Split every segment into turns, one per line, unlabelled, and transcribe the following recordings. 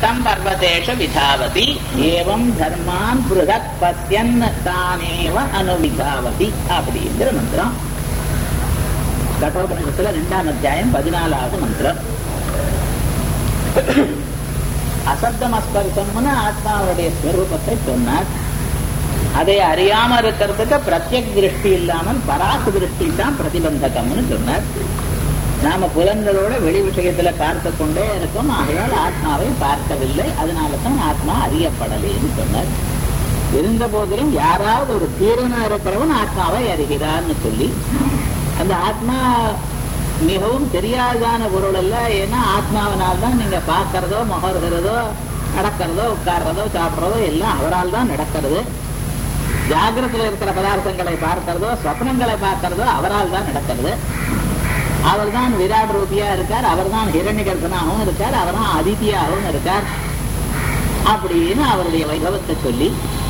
விருஷ்டம் பர்வதேஷு விதாவதி ஏவம் தர்மான் பிருகத் பசியன் தானேவ அனுவிதாவதி அப்படிங்கிற மந்திரம் கட்டோபனிஷத்துல ரெண்டாம் அத்தியாயம் பதினாலாவது மந்திரம் அசப்தமஸ்பர்சம்னு ஆத்மாவுடைய ஸ்வரூபத்தை சொன்னார் அதை அறியாம இருக்கிறதுக்கு பிரத்யக் திருஷ்டி இல்லாமல் பராசு திருஷ்டி தான் பிரதிபந்தகம்னு சொன்னார் நாம புலன்களோட வெளி விஷயத்துல பார்த்து கொண்டே இருக்கோம் ஆகையால் ஆத்மாவை பார்க்கவில்லை அதனால தான் ஆத்மா அறியப்படலைன்னு சொன்னார் இருந்த போதிலும் யாராவது ஒரு தீரனா இருக்கிறவன் ஆத்மாவை அறிகிறான்னு சொல்லி அந்த ஆத்மா மிகவும் தெரியாதான பொருள் அல்ல ஏன்னா ஆத்மாவினால் தான் நீங்க பார்க்கறதோ முகர்கிறதோ நடக்கிறதோ உட்கார்றதோ சாப்பிட்றதோ எல்லாம் அவரால் தான் நடக்கிறது ஜாகிரத்தில் இருக்கிற பதார்த்தங்களை பார்க்கிறதோ ஸ்வப்னங்களை பார்க்கிறதோ அவரால் தான் நடக்கிறது அவர் தான் விராட் ரூபியா இருக்கார் அவர் தான் ஹிரண்யகர்பனாகவும் இருக்கார் அவர் தான் அதித்தியாகவும் இருக்கார் அப்படின்னு அவருடைய வைபவத்தை சொல்லி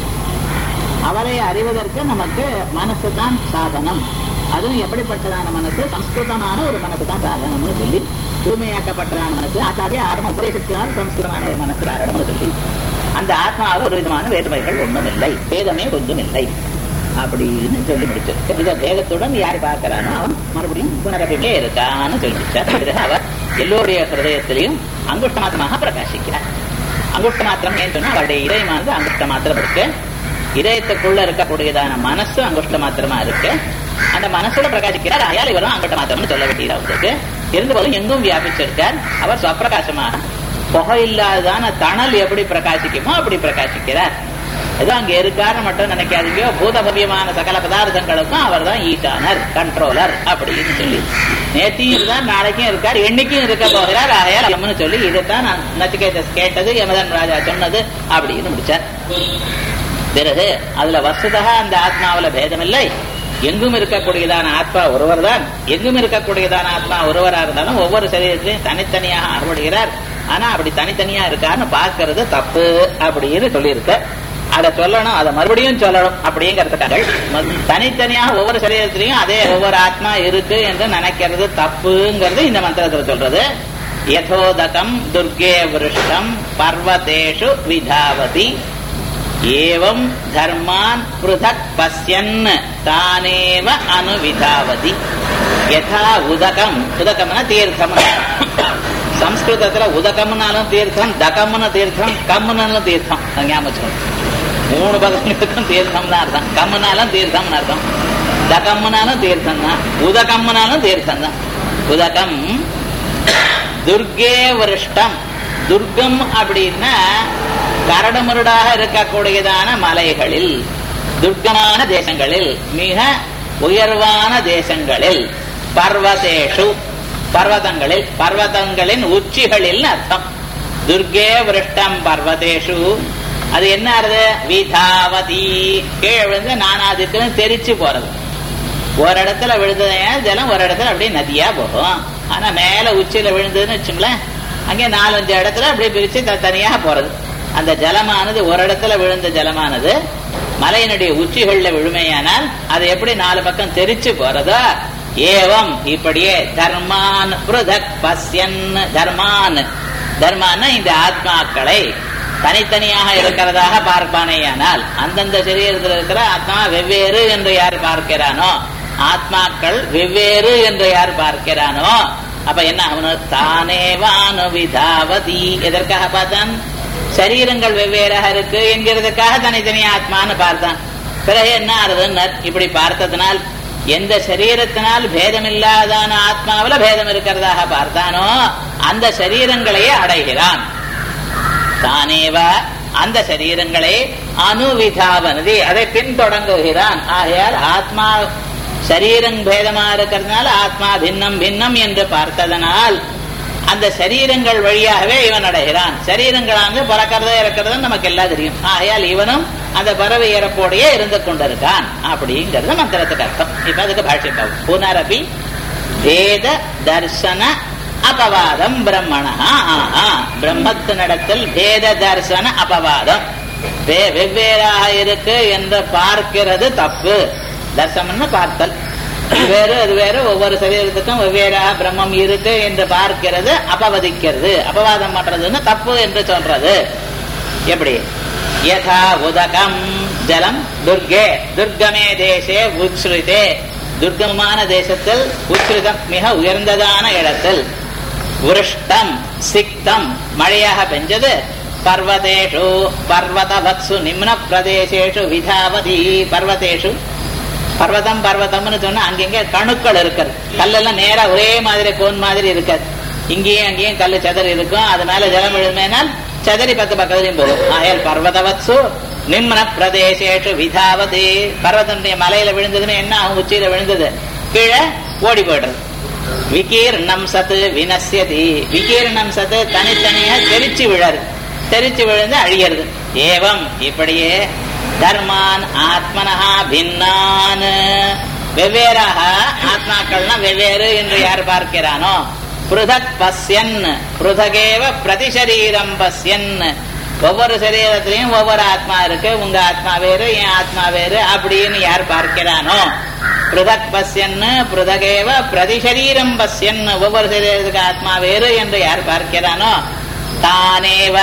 அவரை அறிவதற்கு நமக்கு மனசு தான் சாதனம் அதுவும் எப்படிப்பட்டதான மனசு சம்ஸ்கிருதமான ஒரு மனசு தான் சாதனம்னு சொல்லி தூய்மையாக்கப்பட்டதான மனசு ஆச்சாரிய ஆரம்ப உபதேசத்தினால் சம்ஸ்கிருதமான ஒரு மனசு காரணம்னு சொல்லி அந்த ஆத்மாவில் ஒரு விதமான வேற்றுமைகள் ஒன்றும் இல்லை வேதமே கொஞ்சம் இல்லை அப்படின்னு சொல்லி முடிச்சு இந்த தேகத்துடன் யார் பார்க்கிறானோ அவன் மறுபடியும் புனரபிலே இருக்கான்னு சொல்லிச்சார் பிறகு அவர் எல்லோருடைய ஹிருதயத்திலையும் அங்குஷ்ட மாத்திரமாக பிரகாசிக்கிறார் அங்குஷ்ட மாத்திரம் ஏன்னு சொன்னா அவருடைய இதயமானது அங்குஷ்ட மாத்திரம் இருக்கு இதயத்துக்குள்ள இருக்கக்கூடியதான மனசு அங்குஷ்ட மாத்திரமா இருக்கு அந்த மனசுல பிரகாசிக்கிறார் ஆயால் இவரும் அங்குஷ்ட மாத்திரம்னு சொல்ல வேண்டியது அவருக்கு இருந்தபோதும் எங்கும் வியாபிச்சிருக்கார் அவர் ஸ்வப்பிரகாசமாக புகை இல்லாததான தணல் எப்படி பிரகாசிக்குமோ அப்படி பிரகாசிக்கிறார் ஏதோ அங்க இருக்காருன்னு மட்டும் நினைக்காதீங்க பூதபவியமான சகல பதார்த்தங்களுக்கும் அவர் தான் ஈட்டானர் கண்ட்ரோலர் அப்படின்னு சொல்லி நேத்தியும் இருந்தார் நாளைக்கும் இருக்கார் என்னைக்கும் இருக்க போகிறார் ஆகையால் அம்மனு சொல்லி இதைத்தான் நான் நச்சிகேதஸ் கேட்டது யமதன் ராஜா சொன்னது அப்படின்னு முடிச்சார் பிறகு அதுல வசுதா அந்த ஆத்மாவில பேதமில்லை எங்கும் இருக்கக்கூடியதான ஆத்மா ஒருவர் தான் எங்கும் இருக்கக்கூடியதான ஆத்மா ஒருவரா இருந்தாலும் ஒவ்வொரு சரீரத்திலையும் தனித்தனியாக அறுபடுகிறார் ஆனா அப்படி தனித்தனியா இருக்காருன்னு பார்க்கறது தப்பு அப்படின்னு சொல்லியிருக்க அதை சொல்லணும் அதை மறுபடியும் சொல்லணும் அப்படிங்கிறதுக்காக தனித்தனியாக ஒவ்வொரு சரீரத்திலையும் அதே ஒவ்வொரு ஆத்மா இருக்கு என்று நினைக்கிறது தப்புங்கிறது இந்த மந்திரத்தில் சொல்றது யதோதகம் துர்கே விருஷ்டம் பர்வதேஷு விதாவதி ஏவம் தர்மான் பிருதக் பசியன் தானேவ அனுவிதாவதி யதா உதகம் உதகம்னா தீர்த்தம் சம்ஸ்கிருதத்துல உதகம்னாலும் தீர்த்தம் தகம்னு தீர்த்தம் கம்முனாலும் தீர்த்தம் ஞாபகம் மூணு பதங்களுக்கும் தீர்த்தம் தான் அர்த்தம் கம்முனாலும் தீர்த்தம்னு அர்த்தம் தகம்னாலும் தீர்த்தம் தான் உதகம்னாலும் தீர்த்தம் தான் உதகம் துர்கே விருஷ்டம் துர்க்கம் அப்படின்னா கரடுமுரடாக இருக்கக்கூடியதான மலைகளில் துர்க்கமான தேசங்களில் மிக உயர்வான தேசங்களில் பர்வதேஷு பர்வதங்களில் பர்வதங்களின் உச்சிகளில் அர்த்தம் துர்கே விருஷ்டம் பர்வதேஷு அது என்ன ஆறுது விதாவதி கீழே விழுந்து நானாதுக்கு தெரிச்சு போறது ஒரு இடத்துல விழுந்தது ஜலம் ஒரு இடத்துல அப்படியே நதியா போகும் ஆனா மேல உச்சியில விழுந்ததுன்னு வச்சுங்களேன் அங்கே நாலஞ்சு இடத்துல அப்படியே பிரிச்சு தனியாக போறது அந்த ஜலமானது ஒரு இடத்துல விழுந்த ஜலமானது மலையினுடைய உச்சிகள்ல விழுமையானால் அது எப்படி நாலு பக்கம் தெரிச்சு போறதோ ஏவம் இப்படியே தர்மான் புருதக் பஸ்யன் தர்மான் தர்மான இந்த ஆத்மாக்களை தனித்தனியாக இருக்கிறதாக பார்ப்பானேயானால் அந்தந்த சரீரத்தில் இருக்கிற ஆத்மா வெவ்வேறு என்று யார் பார்க்கிறானோ ஆத்மாக்கள் வெவ்வேறு என்று யார் பார்க்கிறானோ அப்ப என்ன அவனு தானேவானு விதாவதி எதற்காக பார்த்தான் சரீரங்கள் வெவ்வேறாக இருக்கு என்கிறதுக்காக தனித்தனி ஆத்மான்னு பார்த்தான் பிறகு என்ன ஆறுதுன்னு இப்படி பார்த்ததுனால் எந்த சரீரத்தினால் பேதமில்லாதான ஆத்மாவில பேதம் இருக்கிறதாக பார்த்தானோ அந்த சரீரங்களையே அடைகிறான் தானேவ அந்த சரீரங்களை அணுவிதாவனதி அதை பின்தொடங்குகிறான் ஆகையால் ஆத்மா சரீரம் பேதமா இருக்கிறதுனால ஆத்மா பின்னம் பின்னம் என்று பார்த்ததனால் அந்த சரீரங்கள் வழியாகவே இவன் அடைகிறான் சரீரங்களானது பறக்கிறதா இருக்கிறது நமக்கு எல்லாம் தெரியும் ஆகையால் இவனும் அந்த பறவை இறப்போடையே இருந்து கொண்டிருக்கான் அப்படிங்கிறது மந்திரத்துக்கு அர்த்தம் இப்ப அதுக்கு பாஷ்யம் பார்ப்போம் புனரபி வேத தர்சன அபவாதம் பிரம்மணா ஆஹா பிரம்மத்தினிடத்தில் வேத தர்சன அபவாதம் வெவ்வேறாக இருக்கு என்று பார்க்கிறது தப்பு தர்சனம்னு பார்த்தல் இது வேறு அது வேறு ஒவ்வொரு சரீரத்துக்கும் வெவ்வேறாக பிரம்மம் இருக்கு என்று பார்க்கிறது அபவதிக்கிறது அபவாதம் பண்றதுன்னு தப்பு என்று சொல்றது எப்படி யதா உதகம் ஜலம் துர்கே துர்கமே தேசே உச்ருதே துர்கமான தேசத்தில் உச்ருதம் மிக உயர்ந்ததான இடத்தில் விருஷ்டம் சிக்தம் மழையாக பெஞ்சது பர்வதேஷு பர்வதவத்சு நிம்ன பிரதேசேஷு விதாவதி பர்வதேஷு பர்வதம் பர்வதம்னு சொன்னா அங்கங்க கணுக்கள் இருக்கிறது கல்லெல்லாம் நேரா ஒரே மாதிரி கோன் மாதிரி இருக்காது இங்கேயும் அங்கேயும் கல்லு சதறி இருக்கும் அதனால ஜலம் விழுமேனால் சதறி பத்து பக்கத்துலயும் போகும் ஆயால் பர்வதவத்சு நிம்ன பிரதேசேஷு விதாவதி பர்வதனுடைய மலையில விழுந்ததுன்னு என்ன ஆகும் உச்சியில விழுந்தது கீழே ஓடி போயிடுறது விகீர்ணம் சத்து வினசியதி விகீர்ணம் சத்து தனித்தனியா தெரிச்சு விழறது தெரிச்சு விழுந்து அழிகிறது ஏவம் இப்படியே தர்மான் ஆத்மனஹா பின்னான் வெவ்வேறாக ஆத்மாக்கள்னா வெவ்வேறு என்று யார் பார்க்கிறானோ பிருதக் பஸ்யன் பிருதகேவ பிரதிசரீரம் பஸ்யன் ஒவ்வொரு சரீரத்திலையும் ஒவ்வொரு ஆத்மா இருக்கு உங்க ஆத்மா வேறு என் ஆத்மா வேறு அப்படின்னு யார் பார்க்கிறானோ பிருதக் பஸ்யன் பிருதகேவ பிரதிசரீரம் பஸ்யன் ஒவ்வொரு சரீரத்துக்கு ஆத்மா வேறு என்று யார் பார்க்கிறானோ தானேவ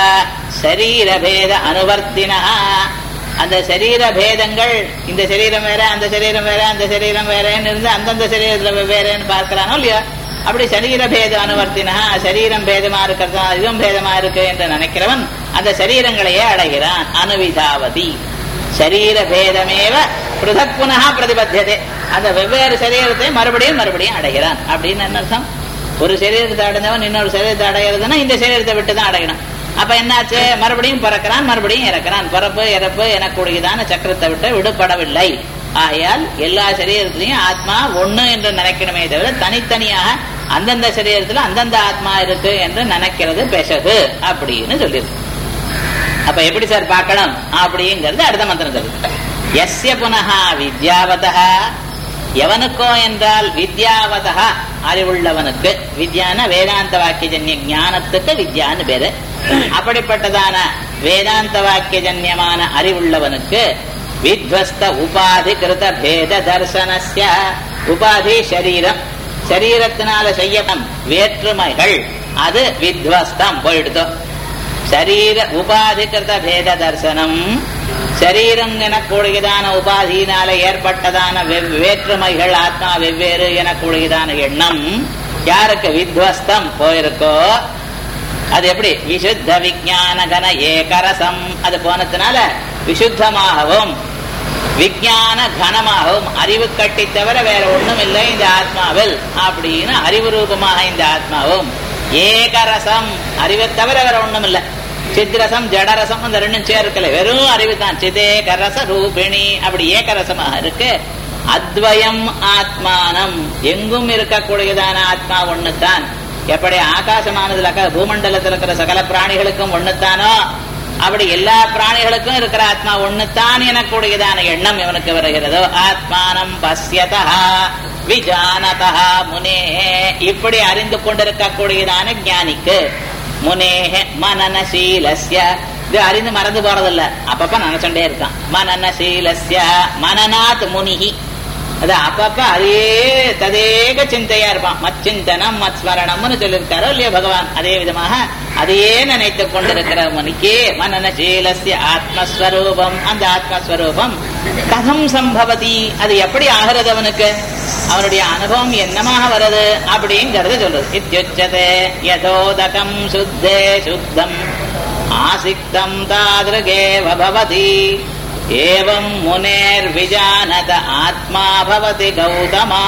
சரீரபேத அனுவர்த்தினா அந்த சரீர பேதங்கள் இந்த சரீரம் வேற அந்த சரீரம் வேற அந்த சரீரம் வேறன்னு இருந்து அந்தந்த சரீரத்துல வேறன்னு பார்க்கிறானோ இல்லையா அப்படி சரீர பேத அனுவர்த்தினா சரீரம் பேதமா இருக்கிறதா இதுவும் பேதமா இருக்கு என்று நினைக்கிறவன் அந்த சரீரங்களையே அடைகிறான் அனுவிதாவதி சரீர பேதமேவ பிருதக் புனகா பிரதிபத்தியதே அந்த வெவ்வேறு சரீரத்தை மறுபடியும் மறுபடியும் அடைகிறான் அப்படின்னு என்ன அர்த்தம் ஒரு சரீரத்தை அடைஞ்சவன் இன்னொரு சரீரத்தை அடைகிறதுனா இந்த சரீரத்தை விட்டு தான் அடையணும் அப்ப என்னாச்சு மறுபடியும் பிறக்கிறான் மறுபடியும் இறக்கிறான் பிறப்பு இறப்பு எனக்கூடியதான சக்கரத்தை விட்டு விடுபடவில்லை ஆகையால் எல்லா சரீரத்திலையும் ஆத்மா ஒண்ணு என்று நினைக்கணுமே தவிர தனித்தனியாக அந்தந்த சரீரத்துல அந்தந்த ஆத்மா இருக்கு என்று நினைக்கிறது பெசகு அப்படின்னு சொல்லியிருக்கு அப்ப எப்படி சார் பார்க்கணும் அப்படிங்கிறது அடுத்த மந்திரம் சொல்லுது எஸ்ய புனகா வித்யாவதா எவனுக்கோ என்றால் வித்யாவதா அறிவுள்ளவனுக்கு வித்யான வேதாந்த வாக்கியஜன்ய ஞானத்துக்கு வித்யான்னு பேரு அப்படிப்பட்டதான வேதாந்த வாக்கியஜன்யமான அறிவுள்ளவனுக்கு வித்வஸ்த உபாதி கிருத பேத தர்சனஸ்ய உபாதி சரீரம் சரீரத்தினால செய்யப்படும் வேற்றுமைகள் அது வித்வஸ்தம் போயிடுதோ சரீர உபாதிகிருத பேத தர்சனம் சரீரம் எனக்கூடியதான உபாதியினால ஏற்பட்டதான வேற்றுமைகள் ஆத்மா வெவ்வேறு எனக்கூடியதான எண்ணம் யாருக்கு வித்வஸ்தம் போயிருக்கோ அது எப்படி விசுத்த விஜான கன ஏகரசம் அது போனதுனால விசுத்தமாகவும் விஜான கனமாகவும் அறிவு கட்டி தவிர வேற ஒண்ணும் இல்லை இந்த ஆத்மாவில் அப்படின்னு அறிவு ரூபமாக இந்த ஆத்மாவும் ஏகரசம் அறிவை தவிர வேற ஒண்ணும் இல்லை சித்ரசம் ஜடரசம் அந்த ரெண்டும் சேர்க்கல வெறும் அறிவு தான் சிதேகரச ரூபிணி அப்படி ஏகரசமாக இருக்கு அத்வயம் ஆத்மானம் எங்கும் இருக்கக்கூடியதான ஆத்மா ஒண்ணுதான் எப்படி ஆகாசமானதுல பூமண்டலத்தில் இருக்கிற சகல பிராணிகளுக்கும் ஒண்ணுத்தானோ அப்படி எல்லா பிராணிகளுக்கும் இருக்கிற ஆத்மா ஒண்ணுத்தான் எனக்கூடியதான எண்ணம் இவனுக்கு வருகிறதோ ஆத்மானம் பசியதா விஜானதா முனே இப்படி அறிந்து கொண்டிருக்கக்கூடியதான ஞானிக்கு முனேஹ மனநசீலஸ்ய இது அறிந்து மறந்து போறதில்ல அப்பப்ப நினைச்சுட்டே இருக்கான் மனநசீலஸ்ய மனநாத் முனிகி அது அப்பப்ப அதே ததேக சிந்தையா இருப்பான் மச்சிந்தனம் மத் ஸ்மரணம்னு சொல்லியிருக்காரோ இல்லையா பகவான் அதே விதமாக அதையே நினைத்துக் கொண்டிருக்கிற மணிக்கே மனநசீலஸ்ய ஆத்மஸ்வரூபம் அந்த ஆத்மஸ்வரூபம் கதம் சம்பவதி அது எப்படி ஆகிறது அவனுக்கு அவனுடைய அனுபவம் என்னமாக வருது அப்படிங்கறது சொல்றது இத்தியுச்சதே யதோதகம் சுத்தே சுத்தம் ஆசிக்தம் தாதிருகேவ பவதி ஏவம் முனேர் விஜானத ஆத்மா பவதி கௌதமா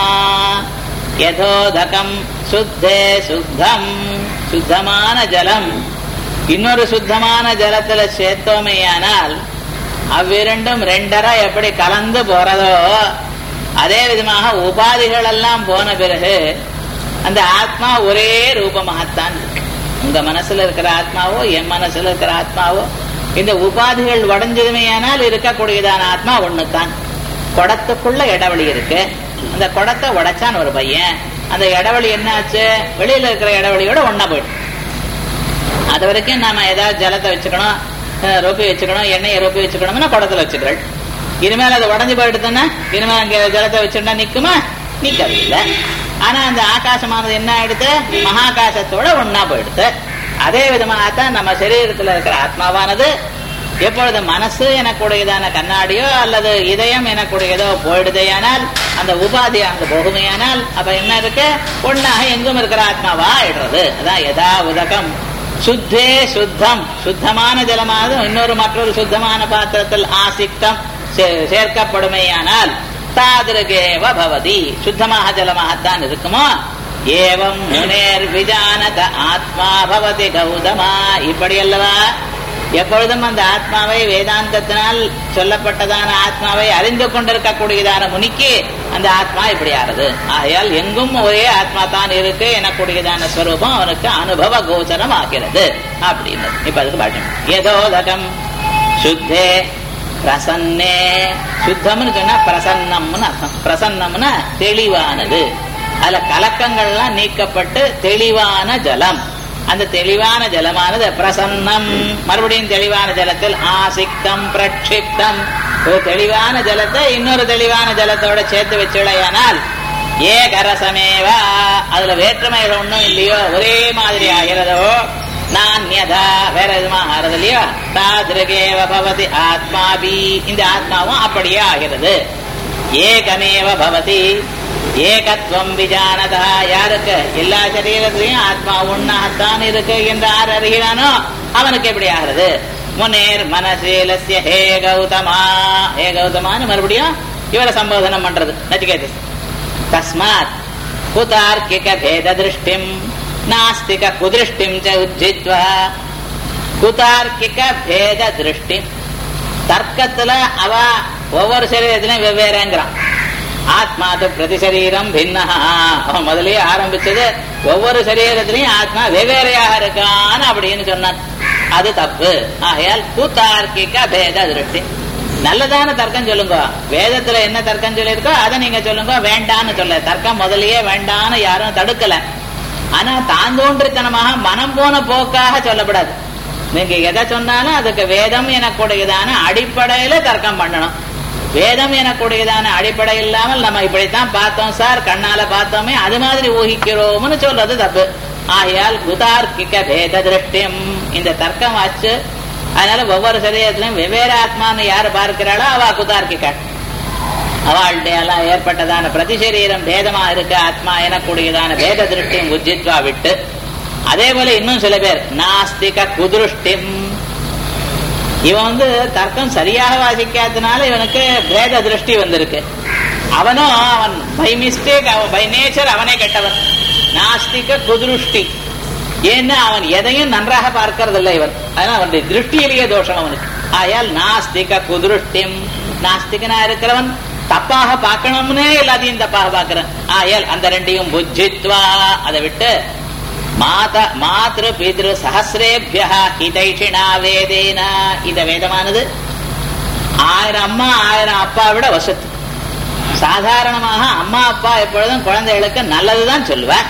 யதோதகம் சுத்தே சுத்தம் சுத்தமான ஜலம் இன்னொரு சுத்தமான ஜலத்துல சேர்த்தோமேயானால் அவ்விரண்டும் ரெண்டரை எப்படி கலந்து போறதோ அதே விதமாக உபாதிகள் எல்லாம் போன பிறகு அந்த ஆத்மா ஒரே ரூபமாகத்தான் இருக்கு உங்க மனசுல இருக்கிற ஆத்மாவோ என் மனசுல இருக்கிற ஆத்மாவோ இந்த உபாதிகள் உடஞ்சதுமையானால் இருக்கக்கூடியதான ஆத்மா ஒண்ணுதான் குடத்துக்குள்ள இடவெளி இருக்கு அந்த குடத்தை உடைச்சான் ஒரு பையன் அந்த இடவெளி என்னாச்சு வெளியில இருக்கிற இடவெளியோட ஒன்னா போயிடும் அது வரைக்கும் நாம ஏதாவது ஜலத்தை வச்சுக்கணும் ரொப்பி வச்சுக்கணும் எண்ணெயை ரொப்பி வச்சுக்கணும்னா குடத்துல வச்சுக்கிறோம் இனிமேல் அது உடஞ்சு போயிடுதுன்னா இனிமேல் அங்க ஜலத்தை வச்சுட்டா நிக்குமா நீக்கிறது இல்ல ஆனா அந்த ஆகாசமானது என்ன ஆயிடுது மகாகாசத்தோட ஒன்னா போயிடுது அதே விதமாகத்தான் நம்ம சரீரத்துல இருக்கிற ஆத்மாவானது எப்பொழுது மனசு எனக்குடையதான கண்ணாடியோ அல்லது இதயம் எனக்குடையதோ போயிடுதேயானால் அந்த உபாதியானது போகுமேயானால் அப்ப என்ன இருக்கு ஒன்னாக எங்கும் இருக்கிற ஆத்மாவா ஆயிடுறது அதான் யதா உதகம் சுத்தே சுத்தம் சுத்தமான ஜலமானது இன்னொரு மற்றொரு சுத்தமான பாத்திரத்தில் ஆசிக்தம் சே- சேர்க்கப்படுமேயானால் தாதிருகேவ பவதி சுத்தமாக ஜலமாகத்தான் இருக்குமோ ஏவம் முனேர் விஜானத ஆத்மா பவதி கௌதமா இப்படி அல்லவா எப்பொழுதும் அந்த ஆத்மாவை வேதாந்தத்தினால் சொல்லப்பட்டதான ஆத்மாவை அறிந்து கொண்டிருக்கக்கூடியதான முனிக்கு அந்த ஆத்மா இப்படி ஆறுது ஆகையால் எங்கும் ஒரே ஆத்மா தான் இருக்கு எனக்கூடியதான ஸ்வரூபம் அவனுக்கு அனுபவ கோச்சரம் ஆகிறது அப்படின்னு இப்ப அதுக்கு பாட்டம் ஏதோதகம் சுத்தே பிரசன்னே சுத்தம்னு சொன்னா பிரசன்னம்னு அர்த்தம் பிரசன்னம்னா தெளிவானது அதுல கலக்கங்கள்லாம் நீக்கப்பட்டு தெளிவான ஜலம் அந்த தெளிவான ஜலமானது பிரசன்னம் மறுபடியும் தெளிவான ஜலத்தில் ஆசிக்தம் பிரட்சிப்தம் ஒரு தெளிவான ஜலத்தை இன்னொரு தெளிவான ஜலத்தோட சேர்த்து வச்சுடையானால் ஏகரசமேவா அதுல வேற்றுமைகள் ஒண்ணும் இல்லையோ ஒரே மாதிரி ஆகிறதோ நான்யதா வேற எதுமா ஆறது இல்லையோ தாதிருகேவ பவதி ஆத்மாபி இந்த ஆத்மாவும் அப்படியே ஆகிறது ஏகமேவ பவதி ஏகத்துவம் விஜானதா யாருக்கு எல்லா சரீரத்திலையும் ஆத்மா ஒன்னாகத்தான் இருக்கு என்று யார் அறிகிறானோ அவனுக்கு எப்படி ஆகிறது முனேர் மனசீலசிய ஹே கௌதமா ஹே கௌதமான்னு மறுபடியும் இவரை சம்போதனம் பண்றது நச்சிகேது தஸ்மாத் குதார்க்கிக பேத திருஷ்டிம் நாஸ்திக குதிருஷ்டிம் ச உஜ்ஜித்வா குதார்க்கிக பேத திருஷ்டி தர்க்கத்துல அவ ஒவ்வொரு சரீரத்திலையும் வெவ்வேறுங்கிறான் ஆத்மாது பிரதி சரீரம் பின்னா அவன் முதல்லயே ஆரம்பிச்சது ஒவ்வொரு சரீரத்திலையும் ஆத்மா வெவ்வேறையாக இருக்கான்னு அப்படின்னு சொன்னான் அது தப்பு ஆகையால் கூத்தார்க்கிக பேத திருஷ்டி நல்லதான தர்க்கம் சொல்லுங்க வேதத்துல என்ன தர்க்கம் சொல்லியிருக்கோ அதை நீங்க சொல்லுங்க வேண்டான்னு சொல்ல தர்க்கம் முதல்லயே வேண்டான்னு யாரும் தடுக்கல ஆனா தாந்தோன்றித்தனமாக மனம் போன போக்காக சொல்லப்படாது நீங்க எதை சொன்னாலும் அதுக்கு வேதம் எனக்கூடியதான அடிப்படையில தர்க்கம் பண்ணணும் வேதம் எனக்கூடியதான அடிப்படை இல்லாமல் நம்ம இப்படித்தான் பார்த்தோம் சார் கண்ணால பார்த்தோமே அது மாதிரி ஊகிக்கிறோம்னு சொல்றது தப்பு ஆகையால் குதார்க்கிக பேத திருஷ்டியம் இந்த தர்க்கம் ஆச்சு அதனால ஒவ்வொரு சரீரத்திலும் வெவ்வேறு ஆத்மான்னு யாரு பார்க்கிறாளோ அவ குதார்க்கிக்காள் அவளுடைய எல்லாம் ஏற்பட்டதான பிரதிசரீரம் பேதமா இருக்க ஆத்மா எனக்கூடியதான பேத திருஷ்டியும் உஜ்ஜித்வா விட்டு அதே போல இன்னும் சில பேர் நாஸ்திக குதிருஷ்டிம் இவன் வந்து தர்க்கம் சரியாக வாசிக்காதனால இவனுக்கு பேத திருஷ்டி வந்திருக்கு அவனும் அவன் பை மிஸ்டேக் அவன் பை நேச்சர் அவனே கெட்டவன் நாஸ்திக குதிருஷ்டி ஏன்னா அவன் எதையும் நன்றாக பார்க்கறது இல்லை இவன் அதனால அவனுடைய திருஷ்டியிலேயே தோஷம் அவனுக்கு ஆயால் நாஸ்திக குதிருஷ்டிம் நாஸ்திகனா இருக்கிறவன் தப்பாக பார்க்கணும்னே எல்லாத்தையும் தப்பாக பார்க்கிறேன் ஆயால் அந்த ரெண்டையும் புஜ்ஜித்வா அதை விட்டு மாத மாத்ரு பித்ரு சஹசிரேபிய ஹிதைஷிணா வேதேன இந்த வேதமானது ஆயிரம் அம்மா ஆயிரம் அப்பா விட வசத்து சாதாரணமாக அம்மா அப்பா எப்பொழுதும் குழந்தைகளுக்கு நல்லதுதான் சொல்லுவேன்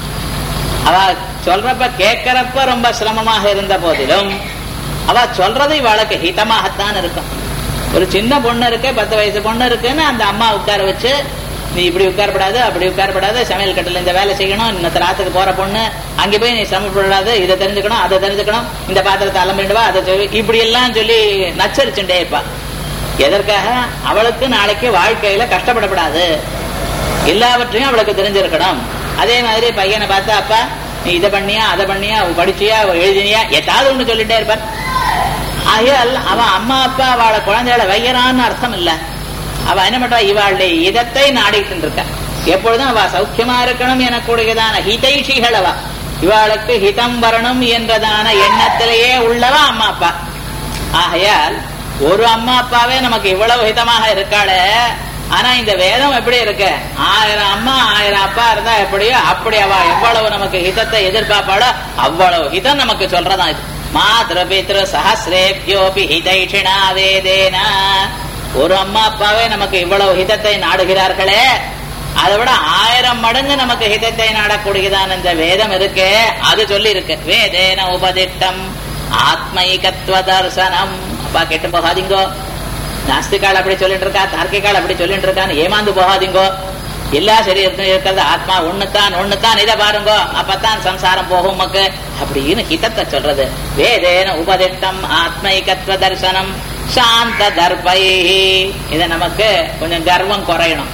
அவ சொல்றப்ப கேட்கறப்ப ரொம்ப சிரமமாக இருந்த போதிலும் அவ சொல்றது இவளுக்கு ஹிதமாகத்தான் இருக்கும் ஒரு சின்ன பொண்ணு இருக்கு பத்து வயசு பொண்ணு இருக்குன்னு அந்த அம்மா உட்கார வச்சு நீ இப்படி உட்காரப்படாது அப்படி உட்காரப்படாது சமையல் கட்டில் இந்த வேலை செய்யணும் இன்னத்த ராத்துக்கு போற பொண்ணு அங்க போய் நீ சமைப்படாது இதை தெரிஞ்சுக்கணும் அதை தெரிஞ்சுக்கணும் இந்த பாத்திரத்தை அலம்பிடுவா அதை சொல்லி இப்படி எல்லாம் சொல்லி நச்சரிச்சுட்டே இருப்பா எதற்காக அவளுக்கு நாளைக்கு வாழ்க்கையில கஷ்டப்படக்கூடாது எல்லாவற்றையும் அவளுக்கு தெரிஞ்சிருக்கணும் அதே மாதிரி பையனை பார்த்தா அப்பா நீ இதை பண்ணியா அதை பண்ணியா படிச்சியா எழுதினியா ஏதாவது ஒண்ணு சொல்லிட்டே இருப்பார் ஆகையால் அவன் அம்மா அப்பா அவளை குழந்தைகளை வையறான்னு அர்த்தம் இல்ல அவ என்ன பண்றா இவாளுடைய இதத்தை நாடிட்டு இருக்க எப்பொழுதும் அவ சௌக்கியமா இருக்கணும் எனக்கூடியதான ஹிதைஷிகள் அவ இவாளுக்கு ஹிதம் வரணும் என்றதான எண்ணத்திலேயே உள்ளவா அம்மா அப்பா ஆகையால் ஒரு அம்மா அப்பாவே நமக்கு இவ்வளவு ஹிதமாக இருக்காளே ஆனா இந்த வேதம் எப்படி இருக்கு ஆயிரம் அம்மா ஆயிரம் அப்பா இருந்தா எப்படியோ அப்படி அவ எவ்வளவு நமக்கு ஹிதத்தை எதிர்பார்ப்பாளோ அவ்வளவு ஹிதம் நமக்கு சொல்றதா இது மாத்ரு பித்ரு சஹசிரேபியோபி ஹிதைஷிணா வேதேனா ஒரு அம்மா அப்பாவே நமக்கு இவ்வளவு ஹிதத்தை நாடுகிறார்களே அதை விட ஆயிரம் மடங்கு நமக்கு ஹிதத்தை நாடக்கூடியதான் இந்த வேதம் இருக்கே அது சொல்லி இருக்கு வேதேன உபதிட்டம் ஆத்மைகத்துவ தர்சனம் அப்பா கெட்டு போகாதீங்கோ நாஸ்திகால் அப்படி சொல்லிட்டு இருக்கா தார்க்கிகால் அப்படி சொல்லிட்டு இருக்கான்னு ஏமாந்து போகாதீங்கோ எல்லா சரீரத்திலும் இருக்கிறது ஆத்மா ஒண்ணுத்தான் ஒண்ணுத்தான் இதை பாருங்க அப்பத்தான் சம்சாரம் போகும் மக்கு அப்படின்னு ஹிதத்தை சொல்றது வேதேன உபதிஷ்டம் ஆத்மைகத்வ தரிசனம் சாந்த தர்பை இத நமக்கு கொஞ்சம் கர்வம் குறையணும்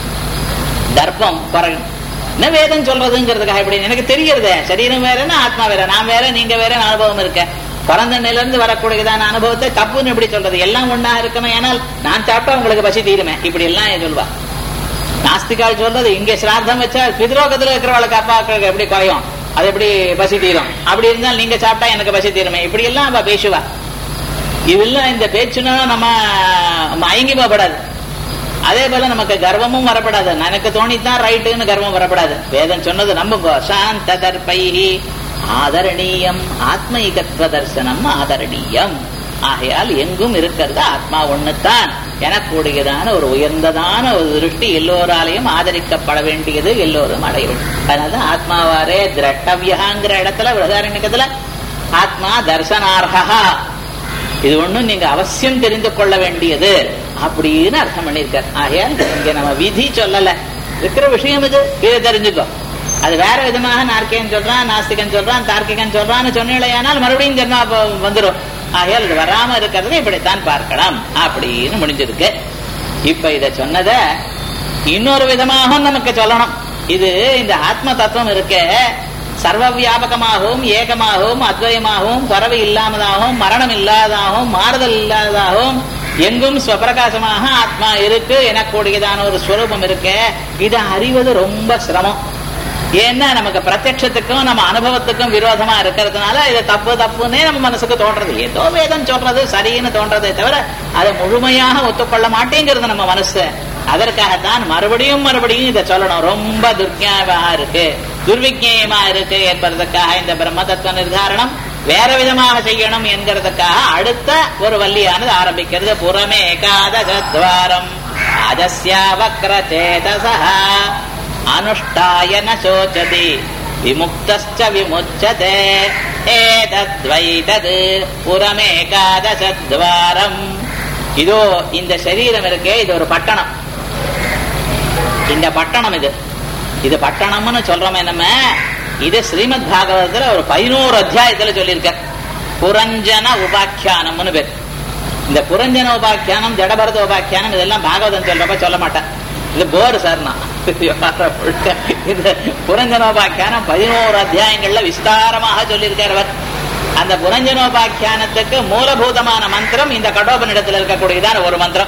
தர்ப்பம் குறையணும் என்ன வேதம் சொல்றதுங்கிறதுக்காக எப்படி எனக்கு தெரிகிறது சரீரம் வேறன்னா ஆத்மா வேற நான் வேற நீங்க வேற அனுபவம் இருக்க பிறந்த நிலையிலிருந்து வரக்கூடியதான அனுபவத்தை தப்புன்னு எப்படி சொல்றது எல்லாம் ஒன்னா இருக்கணும் ஏனால் நான் சாப்பிட்டா உங்களுக்கு பசி தீருமே இப்படி எல்லாம் சொல்வா நாஸ்திகால் சொல்றது இங்க சிராத்தம் வச்சா பிதிரோகத்துல இருக்கிறவளுக்கு அப்பாக்களுக்கு எப்படி குறையும் அது எப்படி பசி தீரும் அப்படி இருந்தால் நீங்க சாப்பிட்டா எனக்கு பசி தீருமே இப்படி எல்லாம் அவ பேசுவா இதெல்லாம் இந்த பேச்சுனா நம்ம மயங்கி போகப்படாது அதே போல நமக்கு கர்வமும் வரப்படாது எனக்கு தோணித்தான் ரைட்டுன்னு கர்வம் வரப்படாது வேதம் சொன்னது நம்புங்க சாந்த தர்பைஹி ஆதரணீயம் ஆத்மீகத்துவ தரிசனம் ஆதரணீயம் ஆகையால் எங்கும் இருக்கிறது ஆத்மா ஒண்ணுத்தான் எனக்கூடியதான ஒரு உயர்ந்ததான ஒரு திருஷ்டி எல்லோராலையும் ஆதரிக்கப்பட வேண்டியது எல்லோரும் அடைய வேண்டும் அதனால ஆத்மாவாரே திரட்டவியகாங்கிற இடத்துல விரதாரண்யத்துல ஆத்மா தர்சனார்ஹா இது ஒண்ணும் நீங்க அவசியம் தெரிந்து கொள்ள வேண்டியது அப்படின்னு அர்த்தம் பண்ணிருக்கார் ஆகையால் இங்க நம்ம விதி சொல்லல இருக்கிற விஷயம் இது இதை தெரிஞ்சுக்கோ அது வேற விதமாக நார்க்கேன் சொல்றான் நாஸ்திகன் சொல்றான் தார்க்கிகன் சொல்றான்னு சொன்னீங்களேயானால் மறுபடியும் ஜென்மா வந்துடும் ஆகையால் இது வராம இருக்கிறது இப்படித்தான் பார்க்கலாம் அப்படின்னு முடிஞ்சிருக்கு இப்ப இத சொன்னத இன்னொரு விதமாகவும் நமக்கு சொல்லணும் இது இந்த ஆத்ம தத்துவம் இருக்க சர்வ வியாபகமாகவும் ஏகமாகவும் அத்வயமாகவும் பறவை இல்லாமதாகவும் மரணம் இல்லாததாகவும் மாறுதல் இல்லாததாகவும் எங்கும் ஸ்வப்பிரகாசமாக ஆத்மா இருக்கு எனக்கூடியதான ஒரு ஸ்வரூபம் இருக்க இதை அறிவது ரொம்ப சிரமம் ஏன்னா நமக்கு பிரத்யட்சத்துக்கும் நம்ம அனுபவத்துக்கும் விரோதமா இருக்கிறதுனால இது தப்பு தப்புன்னே நம்ம மனசுக்கு தோன்றது ஏதோ வேதம் சொல்றது சரின்னு தோன்றதே தவிர அதை முழுமையாக ஒத்துக்கொள்ள மாட்டேங்கிறது நம்ம மனசு அதற்காகத்தான் மறுபடியும் மறுபடியும் இதை சொல்லணும் ரொம்ப துர்ஞாபா இருக்கு துர்விஜயமா இருக்கு என்பதற்காக இந்த பிரம்ம தத்துவ நிர்தாரணம் வேற விதமாக செய்யணும் என்கிறதுக்காக அடுத்த ஒரு வள்ளியானது ஆரம்பிக்கிறது புறமே காதகத்வாரம் அஜஸ்யா வக்ர சேதசா அனுஷ்டாய ந சோச்சதி விமுக்தஸ்ச விமுச்சதே ஏதத்வைதது புறமேகாதசத்வாரம் இதோ இந்த சரீரம் இருக்கே இது ஒரு பட்டணம் இந்த பட்டணம் இது இது பட்டணம்னு சொல்றோமே நம்ம இது ஸ்ரீமத் பாகவதத்துல ஒரு பதினோரு அத்தியாயத்துல சொல்லியிருக்க புரஞ்சன உபாக்கியானம்னு பேர் இந்த புரஞ்சன உபாக்கியானம் ஜடபரத உபாக்கியானம் இதெல்லாம் பாகவதம் சொல்றப்ப சொல்ல மாட்டேன் இது போர் சார் நான் இந்த புரஞ்சனோபாக்கியானம் பதினோரு அத்தியாயங்கள்ல விஸ்தாரமாக சொல்லியிருக்கார் அவர் அந்த புரஞ்சனோபாக்கியானத்துக்கு மூலபூதமான மந்திரம் இந்த கடோபனிடத்தில் இருக்கக்கூடியதான ஒரு மந்திரம்